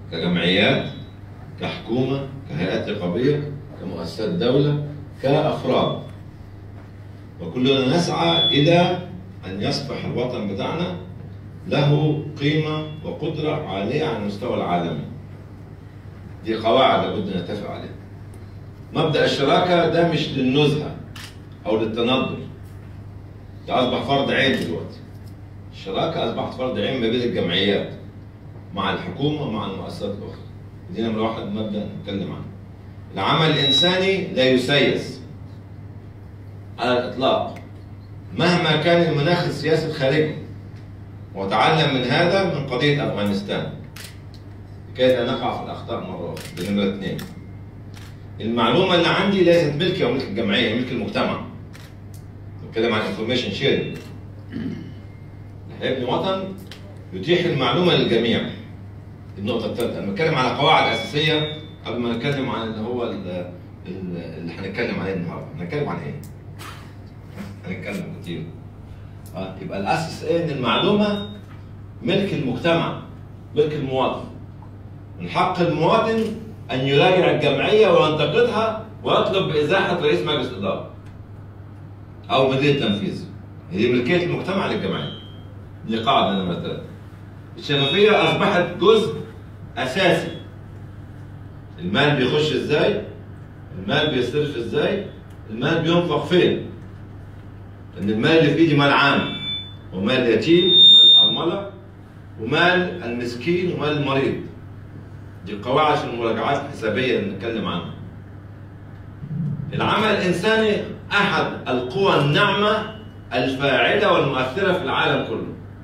كجمعيات كحكومة كهيئات رقابية كمؤسسات دولة كأفراد وكلنا نسعى إلى أن يصبح الوطن بتاعنا له قيمة وقدرة عالية على المستوى العالمي دي قواعد لابد نتفق عليها مبدأ الشراكة ده مش للنزهة أو للتنظر ده أصبح فرض عين دلوقتي الشراكة أصبحت فرض عين ما بين الجمعيات مع الحكومة ومع المؤسسات الأخرى دي نمرة واحد مبدأ نتكلم عنه العمل الإنساني لا يسيس على الإطلاق مهما كان المناخ السياسي الخارجي وتعلم من هذا من قضية أفغانستان لكي لا نقع في الأخطاء مرة أخرى دي نمرة اثنين المعلومة اللي عندي ليست ملكي أو ملك الجمعية ملك المجتمع بتكلم عن انفورميشن شيرنج هيبني وطن يتيح المعلومة للجميع النقطة الثالثة أنا بتكلم على قواعد أساسية قبل ما نتكلم عن اللي هو ال- ال- اللي هنتكلم عليه النهارده هنتكلم عن ايه؟ هنتكلم كتير اه يبقى الاساس ايه ان المعلومه ملك المجتمع ملك المواطن من حق المواطن ان يراجع الجمعيه وينتقدها ويطلب بازاحه رئيس مجلس الاداره او مدير تنفيذي هي ملكيه المجتمع للجمعيه دي قاعده نمره ثلاثه الشفافيه اصبحت جزء اساسي المال بيخش ازاي المال بيصرف ازاي المال بينفق فين ان المال اللي في ايدي مال عام ومال يتيم ومال ارمله ومال المسكين ومال المريض دي قواعد في المراجعات الحسابيه اللي بنتكلم عنها العمل الانساني احد القوى الناعمه الفاعله والمؤثره في العالم كله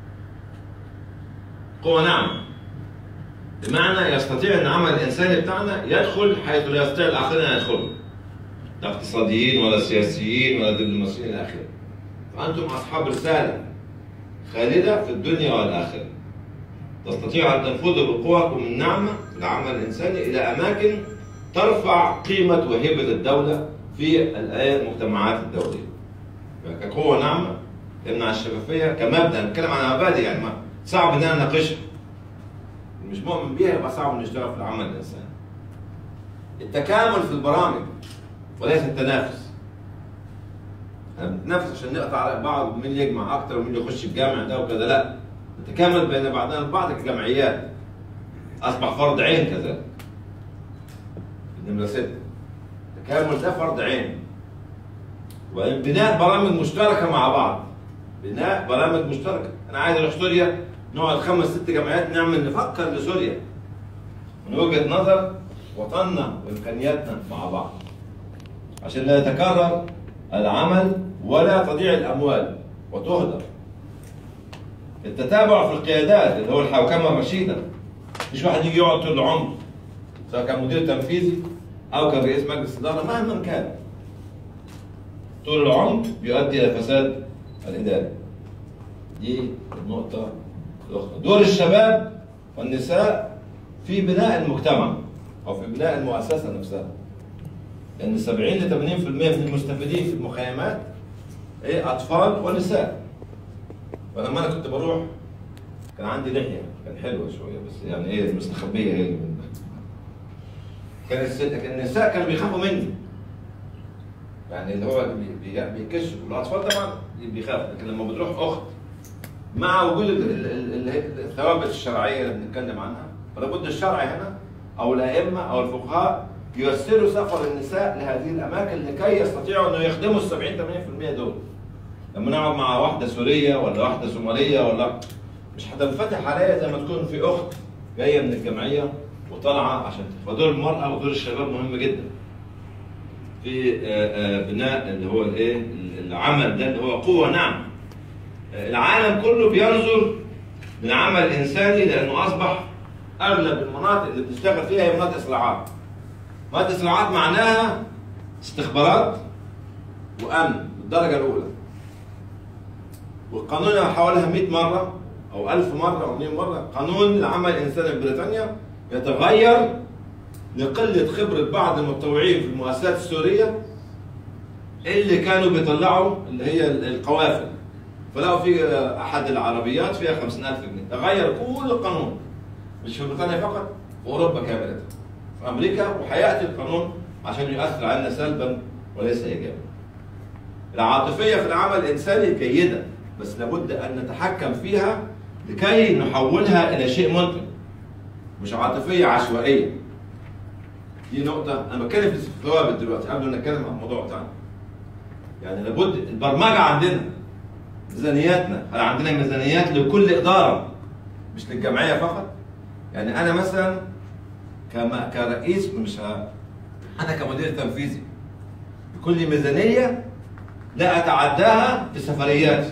قوه ناعمه بمعنى يستطيع ان العمل الانساني بتاعنا يدخل حيث لا يستطيع الاخرين ان يدخلوا لا اقتصاديين ولا سياسيين ولا دبلوماسيين الى اخره فانتم اصحاب رساله خالده في الدنيا والاخره تستطيع ان تنفذوا بقواكم الناعمه العمل الانساني الى اماكن ترفع قيمه وهبه الدوله في المجتمعات الدوليه كقوه ناعمه تمنع الشفافيه كمبدا نتكلم عن مبادئ يعني ما صعب ان انا اناقشها مش مؤمن بيها يبقى صعب انه يشتغل في العمل الانساني. التكامل في البرامج وليس التنافس. احنا بنتنافس عشان نقطع على بعض مين يجمع اكتر ومين يخش الجامع ده وكذا لا. التكامل بين بعضنا البعض كجمعيات اصبح فرض عين كذلك. نمرة ستة. التكامل ده فرض عين. وبناء برامج مشتركة مع بعض. بناء برامج مشتركة، أنا عايز أروح سوريا نقعد خمس ست جمعيات نعمل نفكر لسوريا من وجهه نظر وطننا وامكانياتنا مع بعض عشان لا يتكرر العمل ولا تضيع الاموال وتهدر التتابع في القيادات اللي هو الحوكمه الرشيده مش واحد يجي يقعد طول العمر سواء كان مدير تنفيذي او كان رئيس مجلس اداره مهما كان طول العمر بيؤدي الى فساد الاداري دي النقطه الأخرى دور الشباب والنساء في بناء المجتمع أو في بناء المؤسسة نفسها لأن 70 ل 80% من المستفيدين في المخيمات إيه أطفال ونساء فلما أنا كنت بروح كان عندي لحية كان حلوة شوية بس يعني إيه المستخبية هي اللي من كان الست كان النساء كانوا بيخافوا مني يعني اللي هو بي- بي- بيكشف والاطفال طبعا بيخاف لكن لما بتروح اخت مع وجود ال- ال- ال- الثوابت الشرعيه اللي بنتكلم عنها فلا بد الشرع هنا او الائمه او الفقهاء ييسروا سفر النساء لهذه الاماكن لكي يستطيعوا انه يخدموا ال 70 80% دول. لما نقعد مع واحده سوريه ولا واحده صوماليه ولا مش هتنفتح عليا زي ما تكون في اخت جايه من الجمعيه وطالعه عشان فدور المراه ودور الشباب مهم جدا. في آه، آه، بناء اللي هو الايه العمل ده اللي هو قوه نعم العالم كله بينظر للعمل الانساني لانه اصبح اغلب المناطق اللي بتشتغل فيها هي مناطق صراعات. مناطق صراعات معناها استخبارات وامن بالدرجه الاولى. والقانون حواليها 100 مره او 1000 مره او 100 مره قانون العمل الانساني في بريطانيا يتغير لقله خبره بعض المتطوعين في المؤسسات السوريه اللي كانوا بيطلعوا اللي هي القوافل فلقوا في احد العربيات فيها 50000 جنيه تغير كل القانون مش في بريطانيا فقط في اوروبا كامله في امريكا وهياتي القانون عشان يؤثر علينا سلبا وليس ايجابا. العاطفيه في العمل الانساني جيده بس لابد ان نتحكم فيها لكي نحولها الى شيء منتج مش عاطفيه عشوائيه. دي نقطه انا بتكلم في الثوابت دلوقتي قبل ما نتكلم عن الموضوع بتاعنا. يعني لابد البرمجه عندنا ميزانياتنا هل عندنا ميزانيات لكل اداره مش للجمعيه فقط يعني انا مثلا كما كرئيس مش ه... انا كمدير تنفيذي يكون لي ميزانيه لا اتعداها في سفرياتي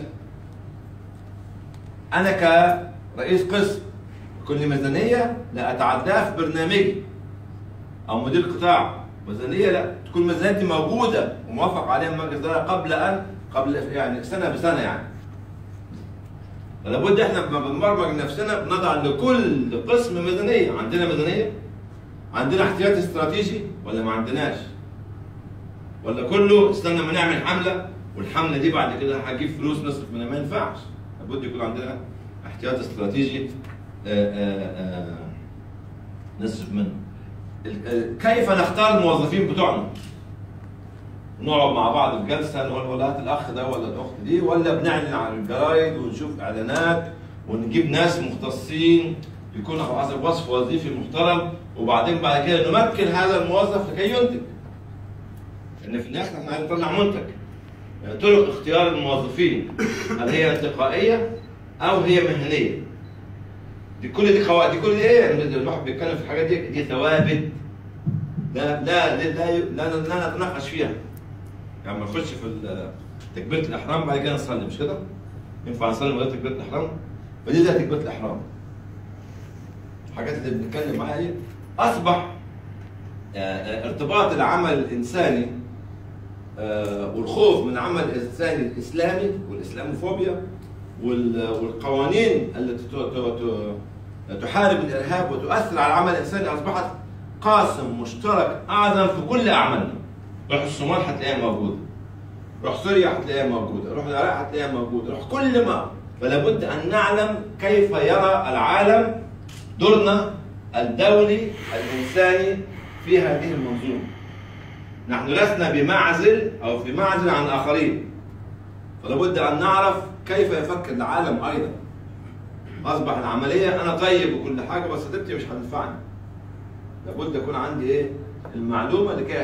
انا كرئيس قسم يكون لي ميزانيه لا اتعداها في برنامجي او مدير قطاع ميزانيه لا تكون ميزانيتي موجوده وموافق عليها من مجلس الاداره قبل ان قبل يعني سنه بسنه يعني لابد احنا لما بنبرمج نفسنا بنضع لكل قسم ميزانيه عندنا ميزانيه عندنا احتياطي استراتيجي ولا ما عندناش ولا كله استنى ما نعمل حمله والحمله دي بعد كده هجيب فلوس نصرف منها ما ينفعش لابد يكون عندنا احتياط استراتيجي آآ آآ نصرف منه كيف نختار الموظفين بتوعنا نقعد مع بعض في جلسه نقول والله هات الاخ ده ولا الاخت دي ولا بنعلن على الجرايد ونشوف اعلانات ونجيب ناس مختصين يكون حسب وصف وظيفي محترم وبعدين بعد كده نمكن هذا الموظف لكي ينتج. ان في الاخر احنا هنطلع منتج. يعني طرق اختيار الموظفين هل هي انتقائيه او هي مهنيه. دي كل دي قواعد دي كل دي ايه؟ الواحد بيتكلم في الحاجات دي دي ثوابت لا لا لا لا, لا, لا نتناقش فيها. يعني ما نخش في تكبيره الاحرام بعد كده نصلي مش كده؟ ينفع نصلي من غير تكبيره الاحرام؟ فدي زي تكبيره الاحرام. الحاجات اللي بنتكلم معاها دي اصبح ارتباط العمل الانساني والخوف من العمل الانساني الاسلامي والاسلاموفوبيا والقوانين التي تحارب الارهاب وتؤثر على العمل الانساني اصبحت قاسم مشترك اعظم في كل اعمالنا. روح الصومال هتلاقيها موجوده. روح سوريا هتلاقيها موجوده، روح العراق هتلاقيها موجوده، روح كل ما فلا بد ان نعلم كيف يرى العالم دورنا الدولي الانساني في هذه المنظومه. نحن لسنا بمعزل او في معزل عن الاخرين. فلا بد ان نعرف كيف يفكر العالم ايضا. اصبح العمليه انا طيب وكل حاجه بس خطيبتي مش هتنفعني. لابد يكون عندي ايه؟ المعلومه لكي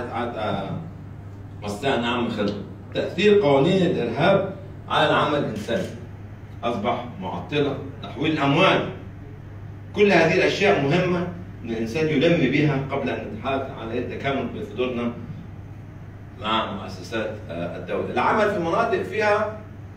استطيع ان اعمل خدمه. تاثير قوانين الارهاب على العمل الانساني. اصبح معطله تحويل الاموال كل هذه الاشياء مهمه ان الانسان يلم بها قبل ان نتحدث عن التكامل في دورنا مع مؤسسات الدوله. العمل في مناطق فيها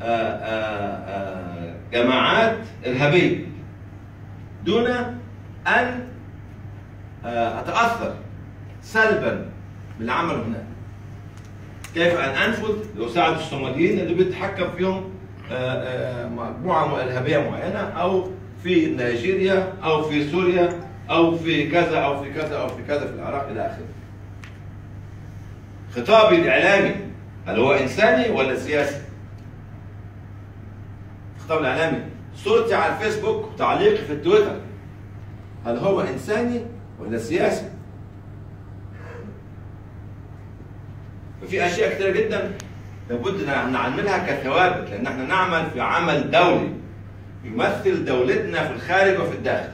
جماعات ارهابيه دون ان اتاثر سلبا بالعمل هناك. كيف ان انفذ لاساعد الصوماليين اللي بيتحكم فيهم مجموعه ارهابيه معينه او في نيجيريا او في سوريا او في كذا او في كذا او في كذا في العراق الى اخره. خطابي الاعلامي هل هو انساني ولا سياسي؟ الخطاب الاعلامي صورتي على الفيسبوك وتعليقي في التويتر هل هو انساني ولا سياسي؟ ففي اشياء كثيره جدا لابد ان نعملها كثوابت لان احنا نعمل في عمل دولي يمثل دولتنا في الخارج وفي الداخل.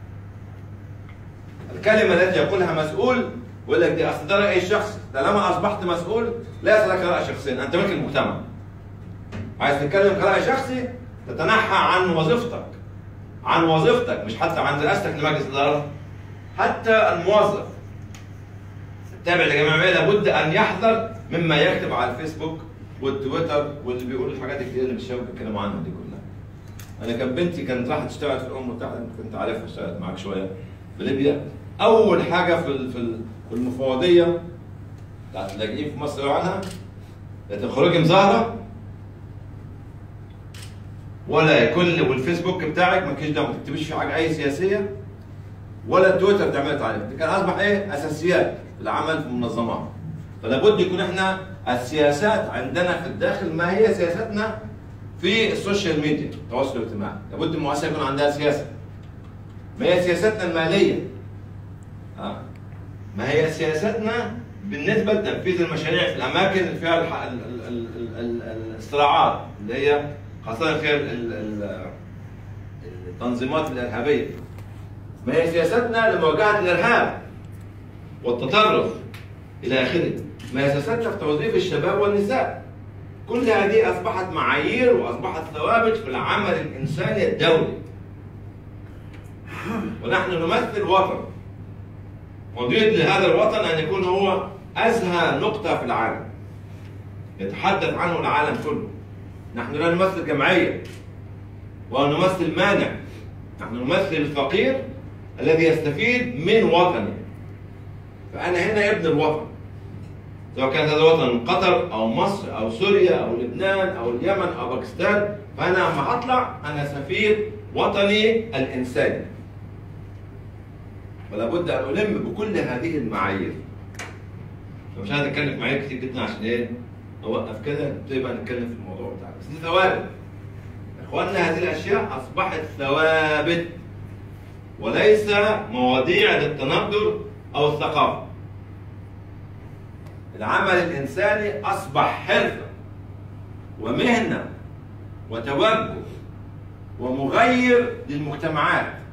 الكلمة التي يقولها مسؤول يقول لك دي اصل ده رأي شخصي، طالما أصبحت مسؤول ليس لك رأي شخصي، أنت ملك المجتمع. عايز تتكلم كرأي شخصي تتنحى عن وظيفتك. عن وظيفتك مش حتى عن رئاستك لمجلس الإدارة. حتى الموظف التابع لجمعية لابد أن يحذر مما يكتب على الفيسبوك والتويتر واللي بيقول الحاجات الكتير اللي الشباب بيتكلموا عنها دي كلها. انا كان بنتي كانت راحت تشتغل في الامم المتحده كنت عارفها اشتغلت معاك شويه في ليبيا اول حاجه في في المفوضيه بتاعت اللاجئين في مصر عنها تخرجي مظاهره ولا كل والفيسبوك بتاعك ما كيش دعوه ما تكتبيش في حاجه اي سياسيه ولا التويتر تعملت عليه ده كان اصبح ايه اساسيات في العمل في المنظمات فلا بد يكون احنا السياسات عندنا في الداخل ما هي سياستنا في السوشيال ميديا التواصل الاجتماعي لابد المؤسسه يكون عندها سياسه ما هي سياستنا الماليه ها؟ ما هي سياستنا بالنسبه لتنفيذ المشاريع في الاماكن اللي فيها الح- ال- ال- ال- ال- ال- الصراعات اللي هي خاصه فيها ال- ال- التنظيمات الارهابيه ما هي سياستنا لمواجهه الارهاب والتطرف الى اخره ما هي سياستنا في توظيف الشباب والنساء كل هذه اصبحت معايير واصبحت ثوابت في العمل الانساني الدولي ونحن نمثل وطن ونريد لهذا الوطن ان يكون هو ازهى نقطه في العالم يتحدث عنه العالم كله نحن لا نمثل جمعيه ولا نمثل مانع نحن نمثل الفقير الذي يستفيد من وطنه فانا هنا ابن الوطن سواء كان هذا الوطن من قطر او مصر او سوريا او لبنان او اليمن او باكستان فانا لما اطلع انا سفير وطني الانساني ولا بد ان الم بكل هذه المعايير مش عايز اتكلم في معايير كتير جدا عشان ايه اوقف كده نبتدي بقى نتكلم في الموضوع بتاعنا بس دي ثوابت اخواننا هذه الاشياء اصبحت ثوابت وليس مواضيع للتندر او الثقافه العمل الانساني اصبح حرفه ومهنه وتوجه ومغير للمجتمعات